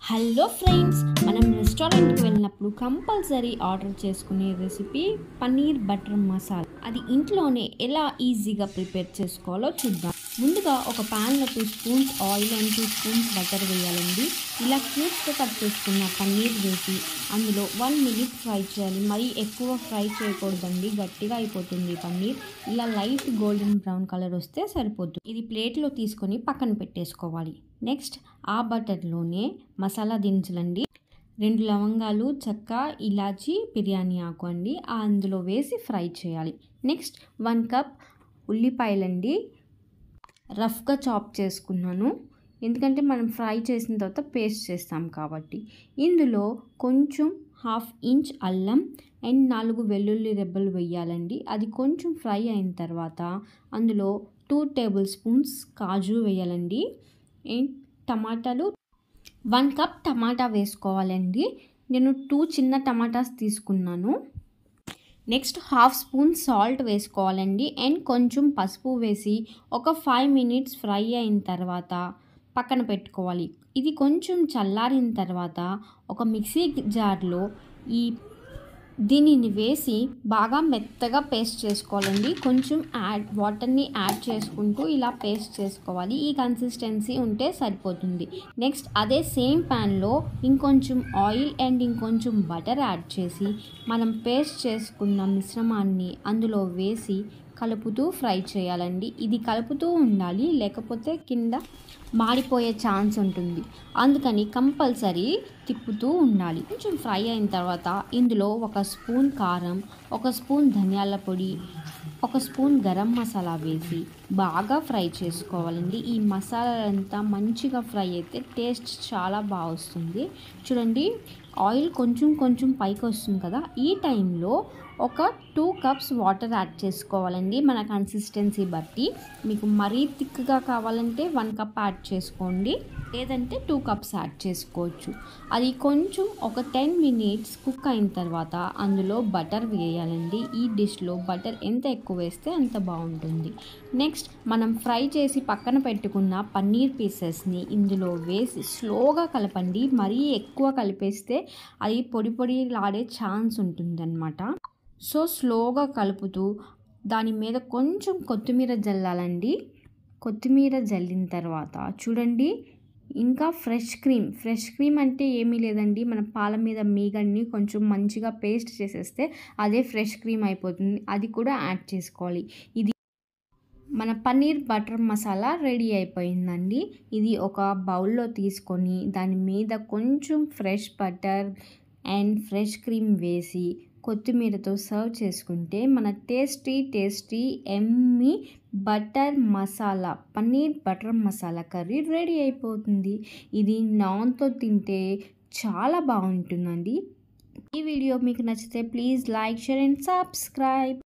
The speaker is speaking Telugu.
హలో ఫ్రెండ్స్ మనం రెస్టారెంట్కి వెళ్ళినప్పుడు కంపల్సరీ ఆర్డర్ చేసుకునే రెసిపీ పన్నీర్ బటర్ మసాలా అది ఇంట్లోనే ఎలా ఈజీగా ప్రిపేర్ చేసుకోవాలో చూద్దాం ముందుగా ఒక ప్యాన్లో two spoons oil and two spoons butter వేయాలండి ఇలా క్యూబ్స్గా కట్ చేసుకున్న పన్నీర్ వేసి అందులో వన్ మినిట్ ఫ్రై చేయాలి మరీ ఎక్కువ ఫ్రై చేయకూడదండి గట్టిగా అయిపోతుంది పన్నీర్ ఇలా లైట్ గోల్డెన్ బ్రౌన్ కలర్ వస్తే సరిపోతుంది ఇది ప్లేట్లో తీసుకొని పక్కన పెట్టేసుకోవాలి నెక్స్ట్ ఆ బటర్లోనే మసాలా దినుసులండి రెండు లవంగాలు చెక్క ఇలాచి బిర్యానీ ఆకు అండి అందులో వేసి ఫ్రై చేయాలి నెక్స్ట్ వన్ కప్ ఉల్లిపాయలండి రఫ్గా చాప్ చేసుకున్నాను ఎందుకంటే మనం ఫ్రై చేసిన తర్వాత పేస్ట్ చేస్తాం కాబట్టి ఇందులో కొంచెం హాఫ్ ఇంచ్ అల్లం అండ్ నాలుగు వెల్లుల్లి రెబ్బలు వేయాలండి అది కొంచెం ఫ్రై అయిన తర్వాత అందులో టూ టేబుల్ స్పూన్స్ కాజు వేయాలండి అండ్ టమాటాలు వన్ కప్ టమాటా వేసుకోవాలండి నేను టూ చిన్న టమాటాస్ తీసుకున్నాను నెక్స్ట్ హాఫ్ స్పూన్ సాల్ట్ వేసుకోవాలండి అండ్ కొంచెం పసుపు వేసి ఒక ఫైవ్ మినిట్స్ ఫ్రై అయిన తర్వాత పక్కన పెట్టుకోవాలి ఇది కొంచెం చల్లారిన తర్వాత ఒక మిక్సీ జార్లో ఈ దీనిని వేసి బాగా మెత్తగా పేస్ట్ చేసుకోవాలండి కొంచెం యాడ్ వాటర్ని యాడ్ చేసుకుంటూ ఇలా పేస్ట్ చేసుకోవాలి ఈ కన్సిస్టెన్సీ ఉంటే సరిపోతుంది నెక్స్ట్ అదే సేమ్ ప్యాన్లో ఇంకొంచెం ఆయిల్ అండ్ ఇంకొంచెం బటర్ యాడ్ చేసి మనం పేస్ట్ చేసుకున్న మిశ్రమాన్ని అందులో వేసి కలుపుతూ ఫ్రై చేయాలండి ఇది కలుపుతూ ఉండాలి లేకపోతే కింద మాడిపోయే ఛాన్స్ ఉంటుంది అందుకని కంపల్సరీ తిప్పుతూ ఉండాలి కొంచెం ఫ్రై అయిన తర్వాత ఇందులో ఒక స్పూన్ కారం ఒక స్పూన్ ధనియాల పొడి ఒక స్పూన్ గరం మసాలా వేసి బాగా ఫ్రై చేసుకోవాలండి ఈ మసాలాలంతా మంచిగా ఫ్రై అయితే టేస్ట్ చాలా బాగా వస్తుంది చూడండి ఆయిల్ కొంచెం కొంచెం పైకి వస్తుంది కదా ఈ టైంలో ఒక టూ కప్స్ వాటర్ యాడ్ చేసుకోవాలండి మన కన్సిస్టెన్సీ బట్టి మీకు మరీ థిక్గా కావాలంటే వన్ కప్ యాడ్ చేసుకోండి లేదంటే టూ కప్స్ యాడ్ చేసుకోవచ్చు అది కొంచెం ఒక టెన్ మినిట్స్ కుక్ అయిన తర్వాత అందులో బటర్ వేయాలండి ఈ డిష్లో బటర్ ఎంత ఎక్కువ వేస్తే అంత బాగుంటుంది నెక్స్ట్ మనం ఫ్రై చేసి పక్కన పెట్టుకున్న పన్నీర్ పీసెస్ని ఇందులో వేసి స్లోగా కలపండి మరీ ఎక్కువ కలిపేస్తే అది పొడి పొడిలాడే ఛాన్స్ ఉంటుందన్నమాట సో స్లోగా కలుపుతూ దాని మీద కొంచెం కొత్తిమీర జల్లాలండి కొత్తిమీర జల్లిన తర్వాత చూడండి ఇంకా ఫ్రెష్ క్రీమ్ ఫ్రెష్ క్రీమ్ అంటే ఏమీ లేదండి మన పాల మీద మీగడ్ని కొంచెం మంచిగా పేస్ట్ చేసేస్తే అదే ఫ్రెష్ క్రీమ్ అయిపోతుంది అది కూడా యాడ్ చేసుకోవాలి ఇది మన పన్నీర్ బటర్ మసాలా రెడీ అయిపోయిందండి ఇది ఒక బౌల్లో తీసుకొని దాని మీద కొంచెం fresh butter and fresh cream వేసి కొత్తిమీరతో సర్వ్ చేసుకుంటే మన tasty tasty yummy butter masala paneer butter masala curry ready అయిపోతుంది ఇది నాన్తో తింటే చాలా బాగుంటుందండి ఈ వీడియో మీకు నచ్చితే please like share and subscribe